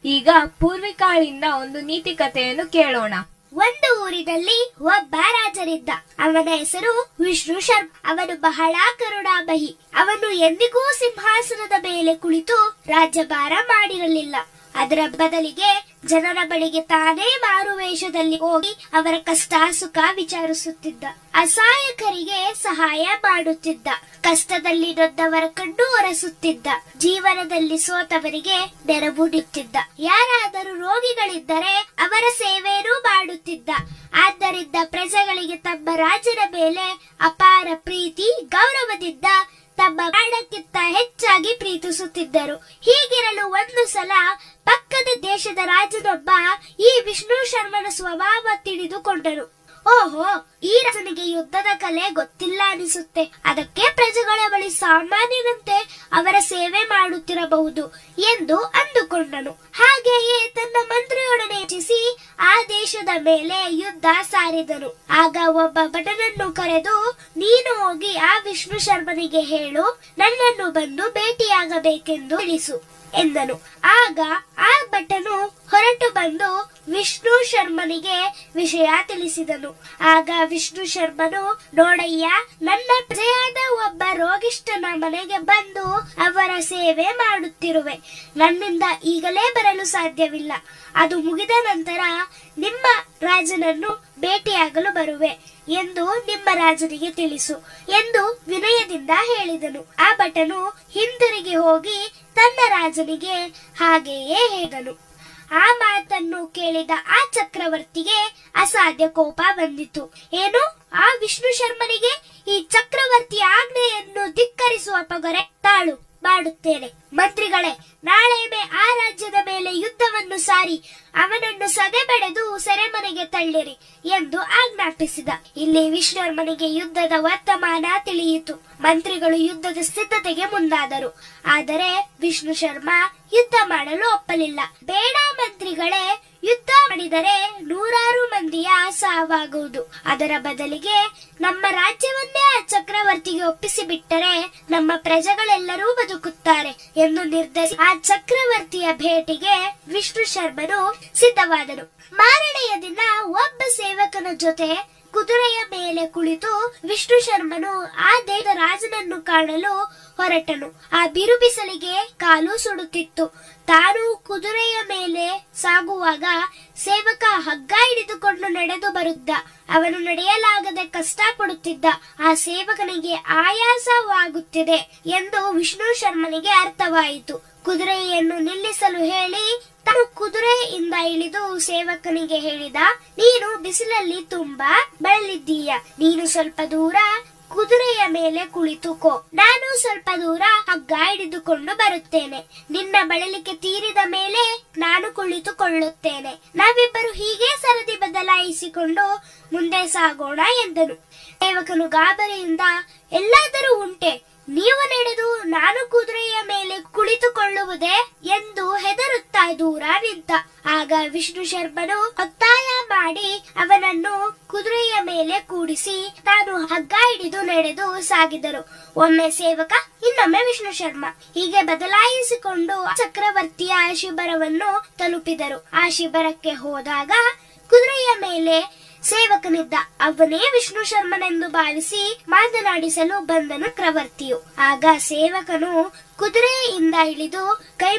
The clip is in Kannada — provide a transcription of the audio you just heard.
ಈಗ ಪೂರ್ವಿಕಾಳಿಂದ ಒಂದು ನೀತಿ ಕಥೆಯನ್ನು ಕೇಳೋಣ ಒಂದು ಊರಿನಲ್ಲಿ ಒಬ್ಬ ರಾಜನಿದ್ದ ಅವನ ಹೆಸರು ವಿಷ್ಣು ಶರ್ಮ ಅವನು ಬಹಳ ಕರುಣಾಮಹಿ ಅವನು ಎಂದಿಗೂ ಸಿಂಹಾಸನದ ಮೇಲೆ ಕುಳಿತು ರಾಜ್ಯಭಾರ ಮಾಡಿರಲಿಲ್ಲ ಅದರ ಬದಲಿಗೆ ಜನರ ಬಳಿಗೆ ತಾನೇ ಮಾರುವೇಷದಲ್ಲಿ ಹೋಗಿ ಅವರ ಕಷ್ಟ ಸುಖ ವಿಚಾರಿಸುತ್ತಿದ್ದ ಅಸಹಾಯಕರಿಗೆ ಸಹಾಯ ಮಾಡುತ್ತಿದ್ದ ಕಷ್ಟದಲ್ಲಿ ನೊಂದವರ ಕಣ್ಣು ಒರೆಸುತ್ತಿದ್ದ ಜೀವನದಲ್ಲಿ ಸೋತವರಿಗೆ ನೆರವು ನೀಡುತ್ತಿದ್ದ ಯಾರಾದರೂ ರೋಗಿಗಳಿದ್ದರೆ ಅವರ ಸೇವೆಯೂ ಮಾಡುತ್ತಿದ್ದ ಆದ್ದರಿಂದ ಪ್ರಜೆಗಳಿಗೆ ತಮ್ಮ ರಾಜನ ಮೇಲೆ ಅಪಾರ ಪ್ರೀತಿ ಗೌರವದಿಂದ ತಮ್ಮ ಪ್ರಾಣಕ್ಕಿಂತ ಹೆಚ್ಚಾಗಿ ಪ್ರೀತಿಸುತ್ತಿದ್ದರು ಹೀಗಿರಲು ಒಂದು ಸಲ ಪಕ್ಕದ ದೇಶದ ರಾಜನೊಬ್ಬ ಈ ವಿಷ್ಣು ಶರ್ಮನ ಸ್ವಭಾವ ತಿಳಿದುಕೊಂಡನು ಓಹೋ ಈ ರಾಜನಿಗೆ ಯುದ್ಧದ ಕಲೆ ಗೊತ್ತಿಲ್ಲ ಅನಿಸುತ್ತೆ ಅದಕ್ಕೆ ಪ್ರಜೆಗಳ ಬಳಿ ಸಾಮಾನ್ಯನಂತೆ ಅವರ ಸೇವೆ ಮಾಡುತ್ತಿರಬಹುದು ಎಂದು ಅಂದುಕೊಂಡನು ಹಾಗೆಯೇ ತನ್ನ ಮಂತ್ರಿಯೊಡನೆ ಯೋಚಿಸಿ ಆ ದೇಶದ ಮೇಲೆ ಯುದ್ಧ ಸಾರಿದನು ಆಗ ಒಬ್ಬ ಭಟನನ್ನು ಕರೆದು ನೀನು ಹೋಗಿ ಆ ವಿಷ್ಣು ಶರ್ಮನಿಗೆ ಹೇಳು ನನ್ನನ್ನು ಬಂದು ಭೇಟಿಯಾಗಬೇಕೆಂದು ತಿಳಿಸು ಎಂದನು ಆಗ ಆ ಭಟನು ಹೊರಟು ಬಂದು ವಿಷ್ಣು ಶರ್ಮನಿಗೆ ವಿಷಯ ತಿಳಿಸಿದನು ಆಗ ವಿಷ್ಣು ಶರ್ಮನು ನೋಡಯ್ಯ ನನ್ನ ಪ್ರಜೆಯಾದ ಒಬ್ಬ ರೋಗಿಷ್ಠನ ಮನೆಗೆ ಬಂದು ಅವರ ಸೇವೆ ಮಾಡುತ್ತಿರುವೆ ನನ್ನಿಂದ ಈಗಲೇ ಬರಲು ಸಾಧ್ಯವಿಲ್ಲ ಅದು ಮುಗಿದ ನಂತರ ನಿಮ್ಮ ರಾಜನನ್ನು ಭೇಟಿಯಾಗಲು ಬರುವೆ ಎಂದು ನಿಮ್ಮ ರಾಜನಿಗೆ ತಿಳಿಸು ಎಂದು ವಿನಯದಿಂದ ಹೇಳಿದನು ಆ ಭಟನು ಹಿಂದಿರುಗಿ ಹೋಗಿ ತನ್ನ ರಾಜನಿಗೆ ಹಾಗೆಯೇ ಹೇಳಿದನು ಆ ಮಾತನ್ನು ಕೇಳಿದ ಆ ಚಕ್ರವರ್ತಿಗೆ ಅಸಾಧ್ಯ ಕೋಪ ಬಂದಿತು ಏನು ಆ ವಿಷ್ಣು ಶರ್ಮನಿಗೆ ಈ ಚಕ್ರವರ್ತಿ ಆಜ್ಞೆಯನ್ನು ಧಿಕ್ಕರಿಸುವ ಪೊಗರೆ ತಾಳು ಮಾಡುತ್ತೇನೆ ಮಂತ್ರಿಗಳೇ ನಾಳೆಮೆ ಆ ರಾಜ್ಯದ ಮೇಲೆ ಯುದ್ಧವನ್ನು ಸಾರಿ ಅವನನ್ನು ಸದೆಬೆಡೆದು ಸೆರೆಮನೆಗೆ ತಳ್ಳಿರಿ ಎಂದು ಆಜ್ಞಾಪಿಸಿದ ಇಲ್ಲಿ ವಿಷ್ಣುವರ್ಮನಿಗೆ ಯುದ್ಧದ ವರ್ತಮಾನ ತಿಳಿಯಿತು ಮಂತ್ರಿಗಳು ಯುದ್ಧದ ಸಿದ್ಧತೆಗೆ ಮುಂದಾದರು ಆದರೆ ವಿಷ್ಣು ಶರ್ಮಾ ಯುದ್ಧ ಮಾಡಲು ಒಪ್ಪಲಿಲ್ಲ ಬೇಡ ಮಂತ್ರಿಗಳೇ ಯುದ್ಧ ಮಾಡಿದರೆ ನೂರಾರು ಮಂದಿಯ ಸಾವಾಗುವುದು ಅದರ ಬದಲಿಗೆ ನಮ್ಮ ರಾಜ್ಯವನ್ನೇ ಆ ಚಕ್ರವರ್ತಿಗೆ ಒಪ್ಪಿಸಿ ಬಿಟ್ಟರೆ ನಮ್ಮ ಪ್ರಜೆಗಳೆಲ್ಲರೂ ಬದುಕುತ್ತಾರೆ ಎಂದು ನಿರ್ಧರಿಸಿ ಆ ಚಕ್ರವರ್ತಿಯ ಭೇಟಿಗೆ ವಿಷ್ಣು ಶರ್ಮನು ಸಿದ್ಧವಾದನು ಮಾರನೆಯ ದಿನ ಒಬ್ಬ ಸೇವಕನ ಜೊತೆ ಕುದುರೆಯ ಮೇಲೆ ಕುಳಿತು ವಿಷ್ಣು ಶರ್ಮನು ಆ ದೇಶದ ರಾಜನನ್ನು ಕಾಣಲು ಹೊರಟನು ಆ ಬಿರು ಬಿಸಿಲಿಗೆ ಕಾಲು ಸುಡುತ್ತಿತ್ತು ತಾನು ಕುದುರೆಯ ಮೇಲೆ ಸಾಗುವಾಗ ಸೇವಕ ಹಗ್ಗ ಹಿಡಿದುಕೊಂಡು ನಡೆದು ಬರುತ್ತ ಅವನು ನಡೆಯಲಾಗದೆ ಕಷ್ಟಪಡುತ್ತಿದ್ದ ಆ ಸೇವಕನಿಗೆ ಆಯಾಸವಾಗುತ್ತಿದೆ ಎಂದು ವಿಷ್ಣು ಶರ್ಮನಿಗೆ ಅರ್ಥವಾಯಿತು ಕುದುರೆಯನ್ನು ನಿಲ್ಲಿಸಲು ಹೇಳಿ ತಾನು ಕುದುರೆಯಿಂದ ಇಳಿದು ಸೇವಕನಿಗೆ ಹೇಳಿದ ನೀನು ಬಿಸಿಲಲ್ಲಿ ತುಂಬಾ ಬಳಲಿದ್ದೀಯ ನೀನು ಸ್ವಲ್ಪ ದೂರ ಕುದುರೆಯ ಮೇಲೆ ಕುಳಿತುಕೋ ನಾನು ಸ್ವಲ್ಪ ದೂರ ಹಗ್ಗ ಹಿಡಿದುಕೊಂಡು ಬರುತ್ತೇನೆ ನಿನ್ನ ಬಳಲಿಕೆ ತೀರಿದ ಮೇಲೆ ನಾನು ಕುಳಿತುಕೊಳ್ಳುತ್ತೇನೆ ನಾವಿಬ್ಬರು ಹೀಗೆ ಸರದಿ ಬದಲಾಯಿಸಿಕೊಂಡು ಮುಂದೆ ಸಾಗೋಣ ಎಂದನು ಸೇವಕನು ಗಾಬರಿಯಿಂದ ಎಲ್ಲಾದರೂ ಉಂಟೆ ನೀವು ನಡೆದು ನಾನು ಕುದುರೆಯ ಮೇಲೆ ಕುಳಿತುಕೊಳ್ಳುವುದೇ ಎಂದು ಹೆದರುತ್ತಾ ದೂರ ನಿಂತ ಆಗ ವಿಷ್ಣು ಶರ್ಮನು ಒತ್ತಾಯ ಮಾಡಿ ಅವನನ್ನು ಕುದುರೆಯ ಮೇಲೆ ಕೂಡಿಸಿ ತಾನು ಹಗ್ಗ ಹಿಡಿದು ನಡೆದು ಸಾಗಿದರು ಒಮ್ಮೆ ಸೇವಕ ಇನ್ನೊಮ್ಮೆ ವಿಷ್ಣು ಶರ್ಮ ಹೀಗೆ ಬದಲಾಯಿಸಿಕೊಂಡು ಚಕ್ರವರ್ತಿಯ ಶಿಬಿರವನ್ನು ತಲುಪಿದರು ಆ ಶಿಬಿರಕ್ಕೆ ಹೋದಾಗ ಕುದುರೆಯ ಮೇಲೆ ಸೇವಕನಿದ್ದ ಅವನೇ ವಿಷ್ಣು ಶರ್ಮನೆಂದು ಭಾವಿಸಿ ಮಾತನಾಡಿಸಲು ಬಂದನು ಚಕ್ರವರ್ತಿಯು ಆಗ ಸೇವಕನು ಕುದುರೆಯಿಂದ ಇಳಿದು ಕೈ